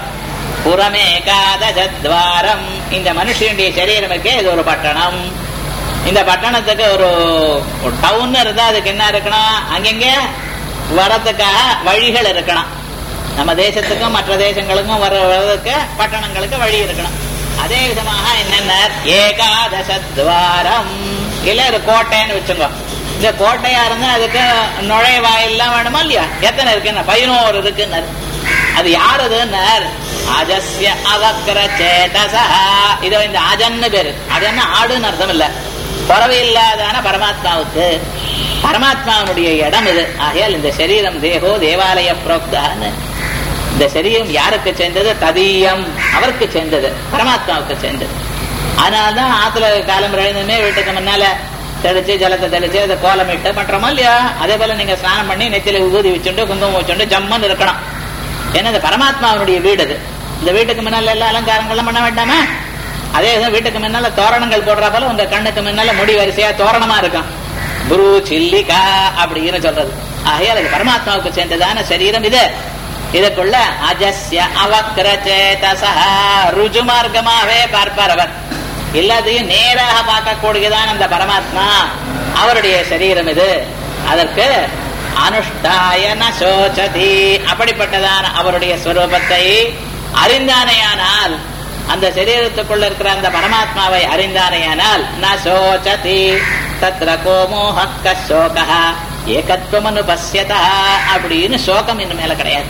புறமேகாதசத்வாரம் இந்த மனுஷனுடைய சரீரம் இருக்கே இது ஒரு பட்டணம் இந்த பட்டணத்துக்கு ஒரு டவுன் இருந்தா அதுக்கு என்ன இருக்கணும் அங்கங்க வரதுக்காக வழிகள் இருக்கணும் நம்ம தேசத்துக்கும் மற்ற தேசங்களுக்கும் வர வர்றதுக்கு பட்டணங்களுக்கு வழி இருக்கணும் அதே விதமாக என்னென்ன ஏகாதசத்வாரம் இல்ல ஒரு கோட்டைன்னு வச்சுங்க இந்த கோட்டையா இருந்தா அதுக்கு நுழைவாயில்லாம் வேணுமா இல்லையா எத்தனை இருக்குன்னு பதினோரு இருக்குன்னு அது யாருதுன்னர் அஜஸ்ய அவக்கர சேதசா இதோ இந்த அஜன்னு பேரு அஜன்னா ஆடுன்னு அர்த்தம் இல்ல குறவு இல்லாதான பரமாத்மாவுக்கு பரமாத்மாவனுடைய இடம் இது ஆகையால் இந்த சரீரம் தேகோ தேவாலய புரோக்தான்னு இந்த சரீரம் யாருக்கு சேர்ந்தது ததீயம் அவருக்கு சேர்ந்தது பரமாத்மாவுக்கு சேர்ந்தது அதனால்தான் ஆத்துல காலம் எழுந்துமே வீட்டுக்கு முன்னால தெளிச்சு ஜலத்தை தெளிச்சு அதை கோலமிட்டு பண்றோமா இல்லையா அதே போல நீங்க ஸ்நானம் பண்ணி நெத்தில ஊதி வச்சுண்டு குங்குமம் வச்சுண்டு ஜம்மன் இருக்கணும் ஏன்னா இந்த பரமாத்மாவனுடைய வீடு அது இந்த வீட்டுக்கு முன்னால எல்லா அலங்காரங்களும் பண்ண வேண்டாமா அதே வீட்டுக்கு முன்னால தோரணங்கள் போடுற போல உங்க கண்ணுக்கு முன்னால முடி வரிசையா தோரணமா இருக்கும் குரு சில்லிகா அப்படின்னு சொல்றது ஆகையால் அது பரமாத்மாவுக்கு சேர்ந்ததான சரீரம் இது இதுக்குள்ள அஜஸ்ய அவக்ர சேதசா ருஜு மார்க்கமாவே பார்ப்பார் அவர் எல்லாத்தையும் நேராக பார்க்கக்கூடியதான் அந்த பரமாத்மா அவருடைய சரீரம் இது அதற்கு அனுஷ்டாயன சோச்சதி அப்படிப்பட்டதான அவருடைய ஸ்வரூபத்தை அறிந்தானையானால் அந்த சரீரத்துக்குள்ள இருக்கிற அந்த பரமாத்மாவை அறிந்தானையானால் ந சோச்சதி தத்ர கோமோஹக்க சோக ஏகத்துவம் பசியதா அப்படின்னு சோகம் இன்னும் மேல கிடையாது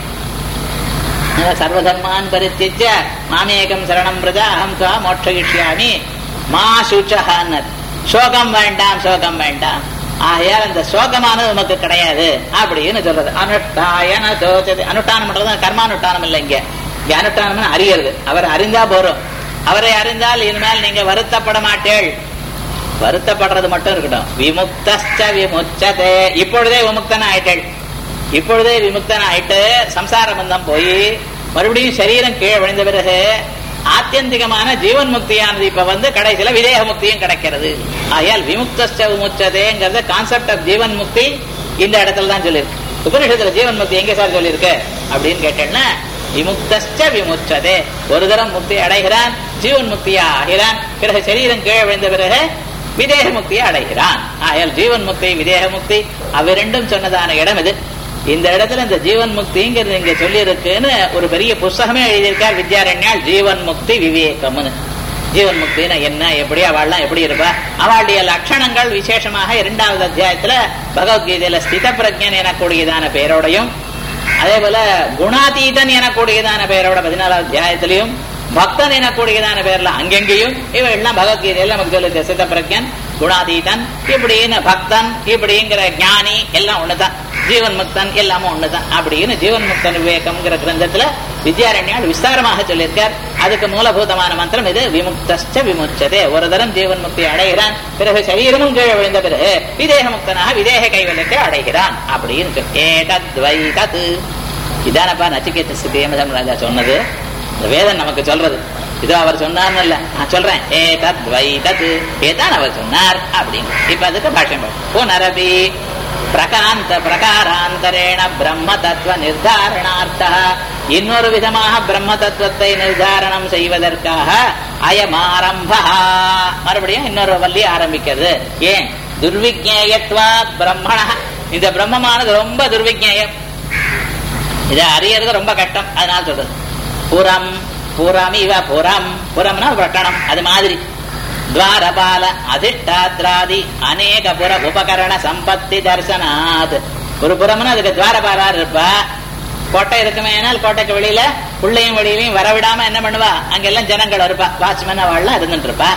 சர்வதர்மான் பரித்தியஜ மாமேகம் சரணம் பிரஜா அகம் துவா மோட்சயிஷ்யாமி மா சுச்சஹான்னர் சோகம் வேண்டாம் சோகம் வேண்டாம் ஆகையால் அந்த சோகமானது உமக்கு கிடையாது அப்படின்னு சொல்றது அனுஷ்டாயன சோச்சது அனுஷ்டானம் பண்றது கர்மானுஷ்டானம் இல்லை இங்க இங்க அனுஷ்டானம் அறியறது அவர் அறிந்தா போறோம் அவரை அறிந்தால் இனிமேல் நீங்க வருத்தப்பட மாட்டேள் வருத்தப்படுறது மட்டும் இருக்கட்டும் விமுக்தஸ்ச விமுச்சதே இப்பொழுதே விமுக்தன ஆயிட்டேள் இப்பொழுதே விமுக்தன ஆயிட்டு சம்சார பந்தம் போய் மறுபடியும் சரீரம் கீழே விழுந்த பிறகு ஆத்தியந்திகமான ஜீவன் முக்தியானது இப்ப வந்து கடைசியில விதேக முக்தியும் கிடைக்கிறது ஆகையால் விமுக்தஸ்ச விமுச்சதேங்கிறத கான்செப்ட் ஆஃப் ஜீவன் முக்தி இந்த இடத்துல தான் சொல்லியிருக்கு உபனிஷத்துல ஜீவன் முக்தி எங்க சார் சொல்லியிருக்கு அப்படின்னு கேட்டேன்னா விமுக்தஸ்ச விமுச்சதே ஒரு தரம் முக்தி அடைகிறான் ஜீவன் முக்தியா ஆகிறான் பிறகு சரீரம் கீழே விழுந்த பிறகு விதேக முக்தியை அடைகிறான் ஆயால் ஜீவன் முக்தி விதேக முக்தி அவ்விரண்டும் சொன்னதான இடம் இது இந்த இடத்துல இந்த ஜீவன் முக்திங்கிறது இங்க சொல்லி இருக்குன்னு ஒரு பெரிய புஸ்தகமே எழுதியிருக்கார் வித்யாரண்யால் ஜீவன் முக்தி விவேகம்னு ஜீவன் முக்தினா என்ன எப்படி அவள்லாம் எப்படி இருப்பா அவளுடைய லட்சணங்கள் விசேஷமாக இரண்டாவது அத்தியாயத்துல பகவத்கீதையில ஸ்தித பிரஜன் எனக்கூடியதான பெயரோடையும் அதே போல குணாதீதன் எனக்கூடியதான பெயரோட பதினாலாவது அத்தியாயத்திலையும் பக்தன் எனக்கூடியதான பேர்ல அங்கெங்கேயும் இவையெல்லாம் பகவத்கீதையில நமக்கு சொல்லுது சித்த பிரஜன் குணாதீதன் இப்படின்னு பக்தன் இப்படிங்கிற ஞானி எல்லாம் ஒண்ணுதான் ஜீவன் முக்தன் எல்லாமும் ஒண்ணுதான் அப்படின்னு ஜீவன் முக்தன் விவேகம்ங்கிற கிரந்தத்துல வித்யாரண்யால் விஸ்தாரமாக சொல்லியிருக்கார் அதுக்கு மூலபூதமான மந்திரம் இது விமுக்தஸ்ச விமுச்சதே ஒரு தரம் ஜீவன் முக்தி அடைகிறான் பிறகு சரீரமும் கீழே விழுந்த பிறகு விதேக முக்தனாக விதேக கைவல்யத்தை அடைகிறான் அப்படின்னு சொல்லி ஏதத்வை தத் இதானப்பா நச்சிகேத சித்தியமதம் ராஜா சொன்னது இந்த வேதம் நமக்கு சொல்றது இதோ அவர் சொன்னார்னு இல்ல நான் சொல்றேன் ஏ தத் வை தத் ஏதான் அவர் சொன்னார் அப்படின்னு இப்ப அதுக்கு பாஷ்யம் புனரபி பிரகாந்த பிரகாராந்தரேண பிரம்ம தத்துவ நிர்தாரணார்த்த இன்னொரு விதமாக பிரம்ம தத்துவத்தை நிர்தாரணம் செய்வதற்காக அயமாரம்ப மறுபடியும் இன்னொரு வள்ளி ஆரம்பிக்கிறது ஏன் துர்விஜேயத்வா பிரம்மண இந்த பிரம்மமானது ரொம்ப துர்விஜேயம் இதை அறியறது ரொம்ப கஷ்டம் அதனால சொல்றது புறம் புறம் இவ புறம் புறம்னா பட்டணம் அது மாதிரி துவாரபால அதிஷ்டாத்ராதி அநேக புற உபகரண சம்பத்தி தர்சனாத் ஒரு புறம்னா அதுக்கு துவாரபாலார் இருப்பா கோட்டை இருக்குமே கோட்டைக்கு வெளியில உள்ளையும் வெளியிலையும் வரவிடாம என்ன பண்ணுவா அங்கெல்லாம் ஜனங்கள் இருப்பா வாட்ச்மேன் அவள்லாம் இருந்துட்டு இருப்பா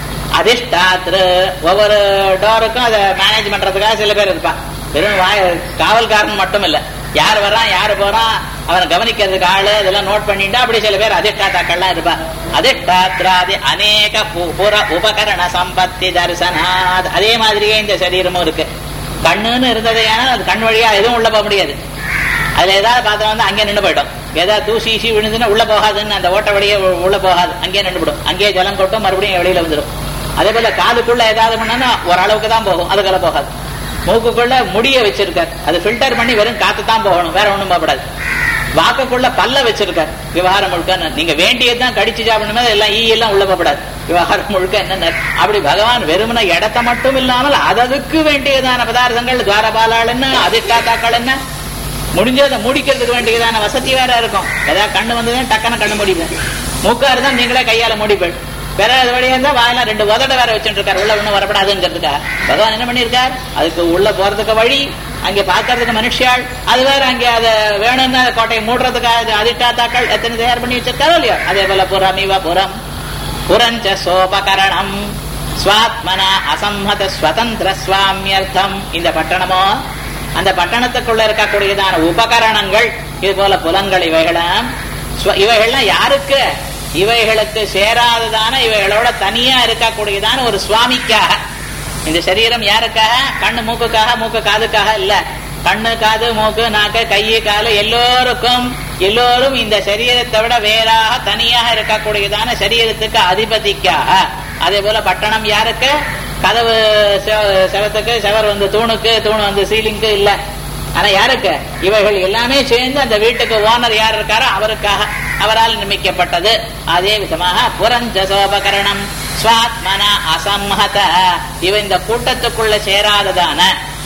அதிஷ்டாத்ரு ஒவ்வொரு டோருக்கும் அதை மேனேஜ் பண்றதுக்காக சில பேர் இருப்பா வெறும் வாய காவல்காரன் மட்டும் இல்ல யார் வர்றான் யாரு போறான் அவனை கவனிக்கிறதுக்கு ஆளு இதெல்லாம் நோட் பண்ணிட்டா அப்படி சில பேர் அதிஷ்டாத்தாக்கள்லாம் இருப்பா அதிஷ்டாத்ராதி அநேக புற உபகரண சம்பத்தி தரிசனாத் அதே மாதிரியே இந்த சரீரமும் இருக்கு கண்ணுன்னு இருந்தது ஏன்னா அது கண் வழியா எதுவும் உள்ள போக முடியாது அதுல ஏதாவது பாத்திரம் வந்து அங்கே நின்று போயிட்டோம் ஏதாவது தூசி ஈசி விழுந்துன்னா உள்ள போகாதுன்னு அந்த ஓட்ட வழியே உள்ள போகாது அங்கேயே நின்று போடும் அங்கேயே ஜலம் கொட்டும் மறுபடியும் வெளியில வந்துடும் அதே போல காதுக்குள்ள ஏதாவது பண்ணா ஓரளவுக்கு தான் போகும் அதுக்கெல்லாம் போகாது மூக்குக்குள்ள முடிய வச்சிருக்கார் அது ஃபில்டர் பண்ணி வெறும் காத்து தான் போகணும் வேற ஒண்ணும் போகப்படாது வாக்குக்குள்ள பல்ல வச்சிருக்கார் விவகாரம் முழுக்க நீங்க வேண்டியதுதான் கடிச்சு சாப்பிடணுமே எல்லாம் ஈ எல்லாம் உள்ள போகப்படாது விவகாரம் முழுக்க என்ன அப்படி பகவான் வெறுமன இடத்தை மட்டும் இல்லாமல் அதற்கு வேண்டியதான பதார்த்தங்கள் துவாரபாலாள் என்ன அதிஷ்டாத்தாக்கள் என்ன முடிஞ்சதை முடிக்கிறதுக்கு வேண்டியதான வசதி வேற இருக்கும் ஏதாவது கண்ணு வந்ததுன்னா டக்குன்னு கண்ணு முடிப்பேன் மூக்கா இருந்தா நீங்களே கையால முடிப்பேன் வேற அது வழியா இருந்தா வாயில ரெண்டு உதட வேற வச்சுட்டு இருக்காரு உள்ள ஒண்ணு வரப்படாதுங்கிறதுக்கா பகவான் என்ன பண்ணிருக்கார் அதுக்கு உள்ள போறதுக்கு வழி அங்க பாக்குறதுக்கு மனுஷியாள் அது வேற அங்க அதை வேணும்னா கோட்டையை மூடுறதுக்காக அதிட்டாத்தாக்கள் எத்தனை தயார் பண்ணி வச்சிருக்காரோ இல்லையோ அதே போல புறம் இவ புறம் புரஞ்ச சோபகரணம் ஸ்வாத்மனா அசம்மத ஸ்வதந்திர சுவாமியர்த்தம் இந்த பட்டணமோ அந்த பட்டணத்துக்குள்ள இருக்கக்கூடியதான உபகரணங்கள் இது போல புலங்கள் இவைகளாம் இவைகள்லாம் யாருக்கு இவைகளுக்கு சேராததான இவைகளோட தனியா இருக்கக்கூடியதான ஒரு சுவாமிக்காக இந்த சரீரம் யாருக்காக கண்ணு மூக்குக்காக மூக்கு காதுக்காக இல்ல கண்ணு காது மூக்கு நாக்கு கையு காலு எல்லோருக்கும் எல்லோரும் இந்த சரீரத்தை விட வேறாக தனியாக இருக்கக்கூடியதான சரீரத்துக்கு அதிபதிக்காக அதே போல பட்டணம் யாருக்கு கதவு செவத்துக்கு செவர் வந்து தூணுக்கு தூண் வந்து சீலிங்க்கு இல்ல ஆனா யாருக்கு இவைகள் எல்லாமே சேர்ந்து அந்த வீட்டுக்கு ஓனர் யார் இருக்காரோ அவருக்காக அவரால் நியமிக்கப்பட்டது அதே விதமாக புரஞ்சசோபகரணம் ஸ்வாத்மன அசம்மத இவ இந்த கூட்டத்துக்குள்ள சேராததான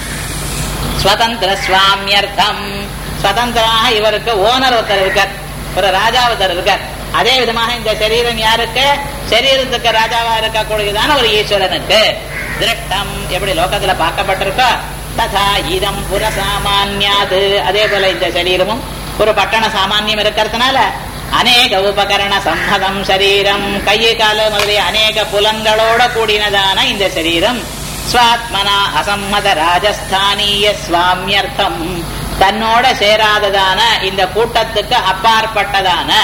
ஸ்வதந்திர சுவாமியர்த்தம் சுதந்திரமாக இவருக்கு ஓனர் ஒருத்தர் இருக்கார் ஒரு ராஜா ஒருத்தர் இருக்கார் அதே விதமாக இந்த சரீரம் யாருக்கு சரீரத்துக்கு ராஜாவா இருக்கக்கூடியதான ஒரு ஈஸ்வரனுக்கு திருஷ்டம் எப்படி லோகத்துல பார்க்கப்பட்டிருக்கோ ததா இதம் புற சாமான்யாது அதே போல இந்த சரீரமும் ஒரு பட்டண சாமானியம் இருக்கிறதுனால அநேக உபகரண சம்மதம் சரீரம் கையை கால முதலிய அநேக புலன்களோட கூடினதான இந்த சரீரம் ஸ்வாத்மனா அசம்மத ராஜஸ்தானிய சுவாமியர்த்தம் தன்னோட சேராததான இந்த கூட்டத்துக்கு அப்பாற்பட்டதான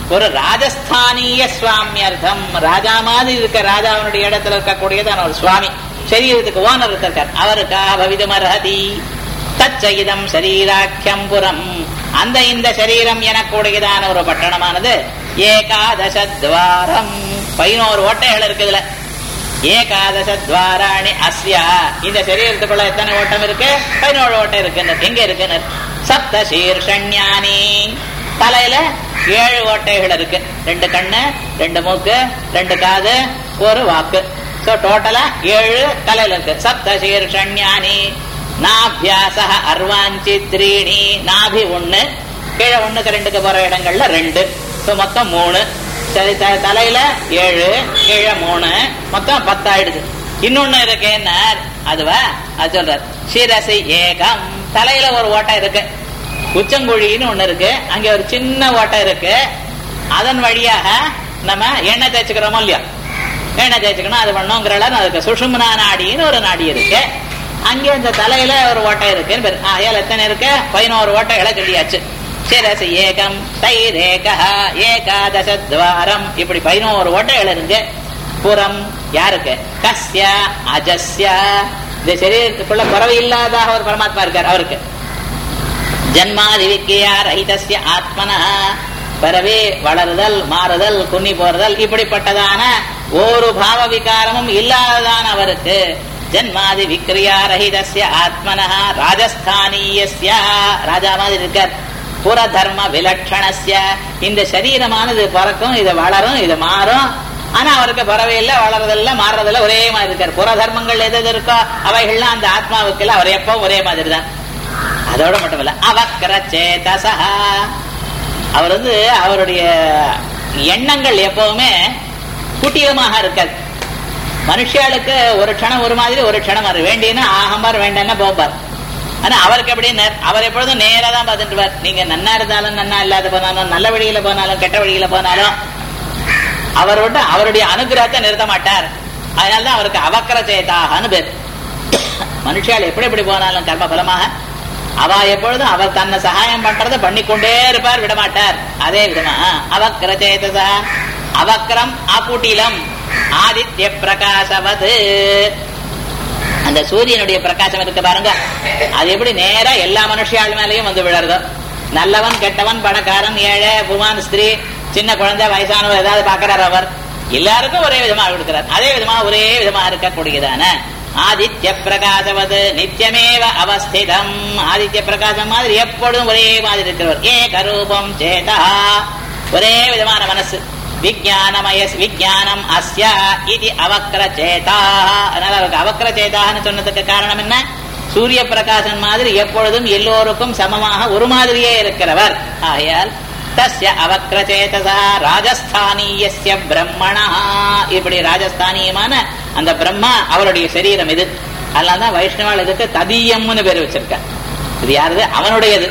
ஒரு ராஜஸ்தானிய சுவாமியர்த்தம் ராஜா மாதிரி இருக்க ராஜாவனுடைய இடத்துல இருக்கக்கூடியதான ஒரு சுவாமி சரீரத்துக்கு ஓனர் இருக்கார் அவருக்கா பவிதமர்ஹதி தச்சயிதம் சரீராக்கியம் புறம் அந்த இந்த சரீரம் எனக்கூடியதான ஒரு பட்டணமானது ஏகாதச துவாரம் பதினோரு ஓட்டைகள் இருக்குதுல ஏகாதச துவாராணி அஸ்யா இந்த சரீரத்துக்குள்ள எத்தனை ஓட்டம் இருக்கு பதினோரு ஓட்டம் இருக்கு எங்க இருக்குன்னு சப்த சீர்ஷண்யானி தலையில ஏழு ஓட்டைகள் இருக்கு ரெண்டு கண்ணு ரெண்டு மூக்கு ரெண்டு காது ஒரு வாக்கு சோ டோட்டலா ஏழு தலையில இருக்கு சப்த சீர்ஷண்யானி நாபியாச அர்வாஞ்சி த்ரீணி நாபி ஒண்ணு கீழே ஒண்ணுக்கு ரெண்டுக்கு போற இடங்கள்ல ரெண்டு சோ மொத்தம் மூணு சரி த- தலையில ஏழு கீழே மூணு மொத்தம் பத்தாயிடுது இன்னொன்னு இருக்கு என்ன அதுவா அது சொல்றார் சிரசி ஏகம் தலையில ஒரு ஓட்டை இருக்கு உச்சங்குழின்னு ஒண்ணு இருக்கு அங்க ஒரு சின்ன ஓட்டை இருக்கு அதன் வழியாக நம்ம எண்ணெய் தேய்ச்சிக்கிறோமோ இல்லையா எண்ணெய் தேய்ச்சிக்கணும் அது பண்ணோங்கிறல அதுக்கு சுஷும்னா நாடின்னு ஒரு நாடி இருக்கு அங்கே அந்த தலையில ஒரு ஓட்டை இருக்குன்னு பேரு ஆகையால் எத்தனை இருக்கு பதினோரு ஓட்டைகளை சொல்லியாச்சு சிரசி ஏகம் தைரேக ஏகாதச துவாரம் இப்படி பதினோரு ஓட்டைகள் இருக்கு புறம் யாருக்கு கஸ்ய அஜஸ்ய இந்த சரீரத்துக்குள்ள குறவு இல்லாதாக ஒரு பரமாத்மா இருக்கார் அவருக்கு ஜன்மாதி விக்கியா ரஹிதஸ்ய ஆத்மனா பிறவே வளருதல் மாறுதல் குன்னி போறுதல் இப்படிப்பட்டதான ஒரு பாவ விகாரமும் இல்லாததான அவருக்கு ஜன்மாதி விக்ரியா ரஹிதஸ்ய ஆத்மனா ராஜஸ்தானியஸ்ய ராஜா மாதிரி இருக்கார் புற தர்ம விலட்சணஸ்ய இந்த சரீரமானது பிறக்கும் இது வளரும் இது மாறும் ஆனா அவருக்கு பறவை இல்ல வளர்றதில்ல மாறுறதில்ல ஒரே மாதிரி இருக்கார் புற தர்மங்கள் எது எது இருக்கோ அவைகள்லாம் அந்த ஆத்மாவுக்கு இல்ல அவர் எப்பவும் ஒரே மாதிரி தான் அதோட மட்டும் இல்ல அவக்கர சேதசா அவர் வந்து அவருடைய எண்ணங்கள் எப்பவுமே குட்டியமாக இருக்காது மனுஷாளுக்கு ஒரு க்ஷணம் ஒரு மாதிரி ஒரு க்ஷணம் அது வேண்டியன்னா ஆகம்பார் வேண்டாம்னா போப்பார் ஆனா அவருக்கு எப்படின்னு அவர் எப்பொழுதும் நேரா தான் பார்த்துட்டு இருப்பார். நீங்க நன்னா இருந்தாலும் நன்னா இல்லாத போனாலும் நல்ல வழியில போனாலும் கெட்ட வழியில போனாலும் அவரோட அவருடைய அனுகிரகத்தை நிறுத்த மாட்டார் அதனாலதான் அவருக்கு அவக்கர சேதாகனு பேர் மனுஷால் எப்படி எப்படி போனாலும் கர்ம பலமாக அவ எப்பொழுதும் அவர் தன்னை சகாயம் பண்றதை பண்ணிக்கொண்டே இருப்பார் விட மாட்டார் அதே விதமா அவக்கர சேதசா அவக்கரம் அகுட்டிலம் ஆதித்ய பிரகாசவது அந்த சூரியனுடைய பிரகாசம் இருக்கு பாருங்க அது எப்படி நேரா எல்லா மனுஷியாள் மேலயும் வந்து விழறதோ நல்லவன் கெட்டவன் பணக்காரன் ஏழை புமான் ஸ்திரீ சின்ன குழந்தை வயசானவர் ஏதாவது பாக்குறார் அவர் எல்லாருக்கும் ஒரே விதமா கொடுக்கிறார் அதே விதமா ஒரே விதமா இருக்கக்கூடியதான ஆதித்ய பிரகாசவது நித்தியமேவ அவஸ்திதம் ஆதித்ய பிரகாசம் மாதிரி எப்பொழுதும் ஒரே மாதிரி இருக்கிறவர் ஏக ரூபம் சேதா ஒரே விதமான மனசு விஜயானமய விஜயானம் அஸ்ய இது அவக்ர சேதா அதனால அவருக்கு அவக்ர சேதான்னு சொன்னதுக்கு காரணம் என்ன சூரிய பிரகாசன் மாதிரி எப்பொழுதும் எல்லோருக்கும் சமமாக ஒரு மாதிரியே இருக்கிறவர் ஆகையால் தஸ்ய அவக்ர சேதசா ராஜஸ்தானியஸ்ய பிரம்மணா இப்படி ராஜஸ்தானியமான அந்த பிரம்மா அவருடைய சரீரம் இது அதனால தான் வைஷ்ணவாள் இதுக்கு ததீயம்னு பேர் வச்சிருக்க இது யாருது அவனுடையது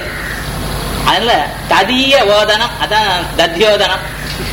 அதனால ததிய ஓதனம் அதான் தத்யோதனம்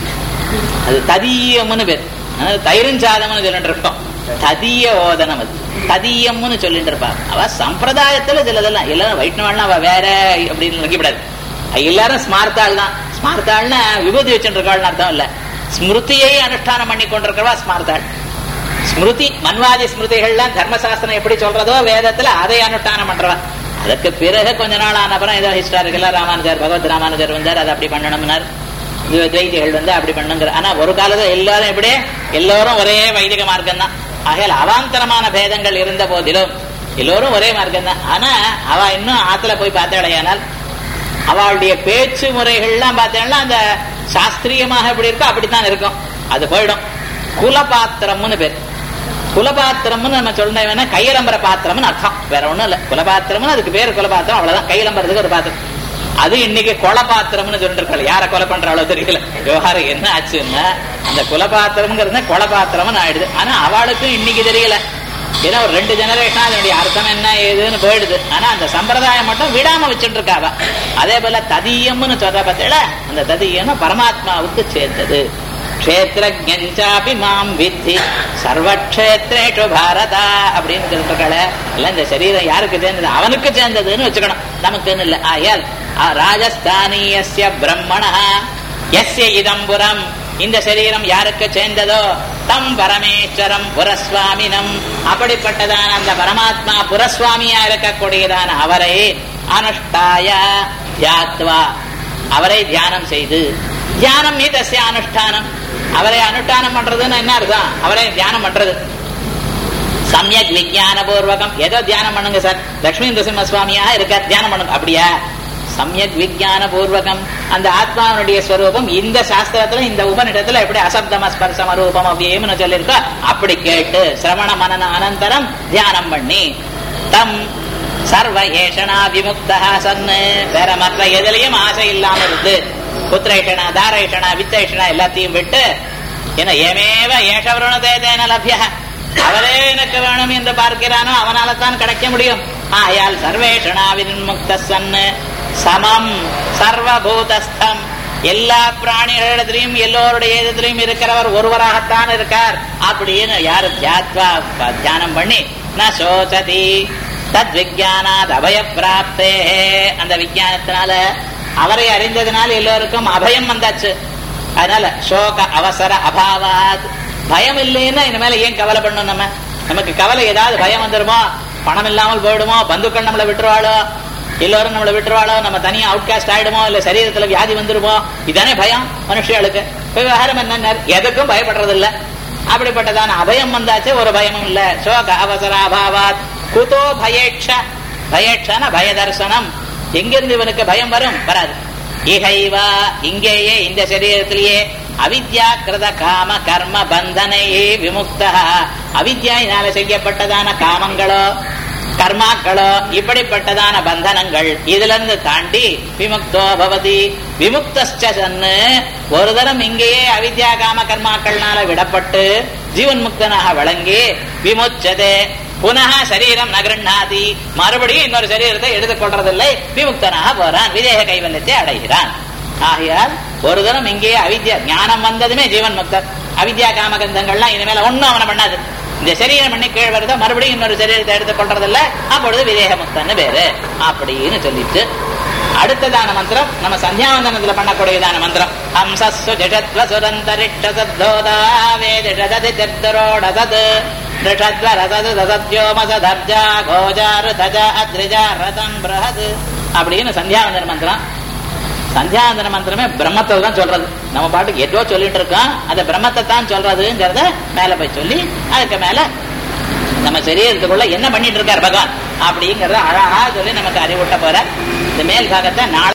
அது ததீயம்னு பேர் அதாவது தயிரஞ்சாதம்னு சொல்லிட்டு இருக்கோம் ததிய ஓதனம் அது ததியம்னு சொல்லிட்டு இருப்பா அவ சம்பிரதாயத்துல சிலதெல்லாம் எல்லாரும் வைஷ்ணவாள்னா அவ வேற அப்படின்னு நினைக்கப்படாது எல்லாரும் ஸ்மார்த்தாள் தான் ஸ்மார்த்தாள்னா விபூதி வச்சுட்டு இருக்காள்னு அர்த்தம் இல்ல ஸ்மிருதியை அனுஷ்டானம் பண்ணி கொண்டிருக்கிறவா ஸ்மார்த்தாள் ஸ்மிருதி மன்வாதி ஸ்மிருதிகள்லாம் தர்மசாஸ்திரம் எப்படி சொல்றதோ வேதத்துல அதை அனுஷ்டானம் பண்றவா அதுக்கு பிறகு கொஞ்ச நாள் ஆன அப்புறம் ஏதோ ஹிஸ்டாரிக்கலா ராமானுஜர் பகவத் ராமானுஜர் வந்தார் அதை அப்படி பண்ணணும்னார் இது துவைதிகள் வந்து அப்படி பண்ணுங்கிற ஆனா ஒரு காலத்துல எல்லாரும் எப்படி எல்லாரும் ஒரே வைதிக மார்க்கம் தான் ஆகையால் அவாந்தரமான பேதங்கள் இருந்த போதிலும் எல்லோரும் ஒரே மார்க்கம் தான் ஆனா அவ இன்னும் ஆத்துல போய் பார்த்தாடையானால் அவளுடைய பேச்சு முறைகள்லாம் பார்த்தேன்னா அந்த சாஸ்திரியமாக எப்படி இருக்கோ அப்படித்தான் இருக்கும் அது போயிடும் குலபாத்திரம்னு பேர் குலபாத்திரம்னு நம்ம சொன்னோம்னா கையிலம்பர பாத்திரம்னு அர்த்தம் வேற ஒண்ணும் இல்ல குலபாத்திரம்னு அதுக்கு பேர் குலபாத்திரம் அவ்வளவுதான் கையிலம்பரத்துக்கு ஒரு பாத்திரம் அது இன்னைக்கு கொலபாத்திரம்னு சொல்லிட்டு இருக்காள் யார கொலை பண்றாளோ தெரியல விவகாரம் என்ன ஆச்சுன்னா அந்த குலபாத்திரம்ங்கிறது கொலபாத்திரம்னு ஆயிடுது ஆனா அவளுக்கும் இன்னைக்கு தெரியல ஏன்னா ஒரு ரெண்டு ஜெனரேஷன் அதனுடைய அர்த்தம் என்ன ஏதுன்னு போயிடுது ஆனா அந்த சம்பிரதாயம் மட்டும் விடாம வச்சுட்டு இருக்காவ அதே போல ததியம்னு சொல்ற பார்த்தீங்களா அந்த ததியம் பரமாத்மாவுக்கு சேர்ந்தது க்ஷேத்திரஜாபி மாம் வித்தி சர்வக்ஷேத்ரேஷு பாரதா அப்படின்னு சொல்லிருக்காள எல்லாம் இந்த சரீரம் யாருக்கு சேர்ந்தது அவனுக்கு சேர்ந்ததுன்னு வச்சுக்கணும் நமக்குன்னு இல்ல ஆயால் ராஜஸ்தானியஸ்ய பிரம்மண எஸ்ய இதம்புரம் இந்த சரீரம் யாருக்கு சேர்ந்ததோ தம் பரமேஸ்வரம் புரஸ்வாமினம் அப்படிப்பட்டதான அந்த பரமாத்மா புரஸ்வாமியா இருக்கக்கூடியதான அவரை அனுஷ்டாய தியாத்வா அவரை தியானம் செய்து தியானம் நீ தஸ்ய அனுஷ்டானம் அவரை அனுஷ்டானம் பண்றதுன்னு என்ன அர்த்தம் அவரை தியானம் பண்றது சமயக் விஜயான பூர்வகம் ஏதோ தியானம் பண்ணுங்க சார் லட்சுமி நரசிம்ம சுவாமியா இருக்க தியானம் பண்ணுங்க அப்படியா சமயக் விஜயான பூர்வகம் அந்த ஆத்மாவனுடைய ஸ்வரூபம் இந்த சாஸ்திரத்துல இந்த உபநிடத்துல எப்படி அசப்தம ஸ்பர்சம ரூபம் அப்படின்னு சொல்லியிருக்கோ அப்படி கேட்டு சிரவண மனன அனந்தரம் தியானம் பண்ணி தம் சர்வ ஏஷனா விமுக்தா சன்னு வேற மற்ற எதுலயும் ஆசை இல்லாம இருந்து புத்திரேஷனா தாரேஷனா வித்தேஷனா எல்லாத்தையும் விட்டு என்ன ஏமேவ ஏஷவருணதே தேன லப்ய அவரே எனக்கு வேணும் என்று பார்க்கிறானோ அவனால தான் கிடைக்க முடியும் ஆயால் சர்வேஷனா வின்முக்த சன்னு சமம் சர்வபூதஸ்தம் எல்லா பிராணிகளிடத்திலையும் எல்லோருடைய இடத்திலையும் இருக்கிறவர் ஒருவராகத்தான் இருக்கார் அப்படின்னு யாரு தியாத்வா தியானம் பண்ணி ந சோசதி தத் விஜயானாத் அபய பிராப்தே அந்த விஜயானத்தினால அவரை அறிந்ததுனால எல்லோருக்கும் அபயம் வந்தாச்சு அதனால சோக அவசர அபாவாத் பயம் இல்லைன்னா இனிமேல ஏன் கவலை பண்ணணும் நம்ம நமக்கு கவலை ஏதாவது பயம் வந்துருமோ பணம் இல்லாமல் போயிடுமோ பந்துக்கள் நம்மளை விட்டுருவாளோ எல்லோரும் நம்மளை விட்டுருவாளோ நம்ம தனியா அவுட்காஸ்ட் ஆயிடுமோ இல்ல சரீரத்துல வியாதி வந்துருமோ இதானே பயம் மனுஷியாளுக்கு விவகாரம் என்ன எதுக்கும் பயப்படுறது இல்ல அப்படிப்பட்டதான அபயம் வந்தாச்சு ஒரு பயமும் இல்ல சோக அவசர அபாவாத் குதோ பயேட்ச பயேட்சன பயதர்சனம் எங்கிருந்து இவனுக்கு பயம் வரும் வராது இகைவா இங்கேயே இந்த சரீரத்திலேயே அவித்யா கிருத காம கர்ம பந்தனையே விமுக்த அவித்யாயினால செய்யப்பட்டதான காமங்களோ கர்மாக்களோ இப்படிப்பட்டதான பந்தனங்கள் இதுல இருந்து தாண்டி விமுக்தோ பவதி விமுக்தன்னு ஒரு தரம் இங்கேயே அவித்யா காம கர்மாக்கள்னால விடப்பட்டு ஜீவன் முக்தனாக விளங்கி விமுச்சதே புனக சரீரம் நகரண்ணாதி மறுபடியும் இன்னொரு சரீரத்தை எடுத்துக்கொள்றதில்லை விமுக்தனாக போறான் விதேக கைவல்யத்தை அடைகிறான் ஆகையால் ஒரு தரம் இங்கே அவித்யா ஞானம் வந்ததுமே ஜீவன் முக்தர் அவித்யா காமகந்தங்கள்லாம் இனிமேல ஒண்ணும் அவனை பண்ணாது இந்த சரீரம் பண்ணி கீழ் வருதோ மறுபடியும் இன்னொரு சரீரத்தை எடுத்துக் கொள்றதில்ல அப்பொழுது விதேக முக்தன்னு பேரு அப்படின்னு சொல்லிட்டு அடுத்ததான மந்திரம் நம்ம சந்தியாவந்தனத்துல பண்ணக்கூடியதான மந்திரம் ஹம்சஸ்ஸு ஜஷத்வ சுரந்தரிட்ட சத்தோதா வேதிஷததி சத்துரோடதத் ரிஷத்வரதது தசத்யோமசதர்ஜா கோஜாரு தஜ அத்ரிஜா ரதம் பிரஹத் அப்படின்னு சந்தியாவந்தன மந்திரம் சந்தியாவந்தன மந்திரமே பிரம்மத்தை தான் சொல்றது நம்ம பாட்டுக்கு ஏதோ சொல்லிட்டு இருக்கோம் அந்த பிரம்மத்தை தான் சொல்றதுங்கிறத மேல போய் சொல்லி அதுக்கு மேல நம்ம சரீரத்துக்குள்ள என்ன பண்ணிட்டு இருக்கார் பகவான் அப்படிங்கறத அழகா சொல்லி நமக்கு அறிவூட்ட போற இந்த மேல் பாகத்தை நாளை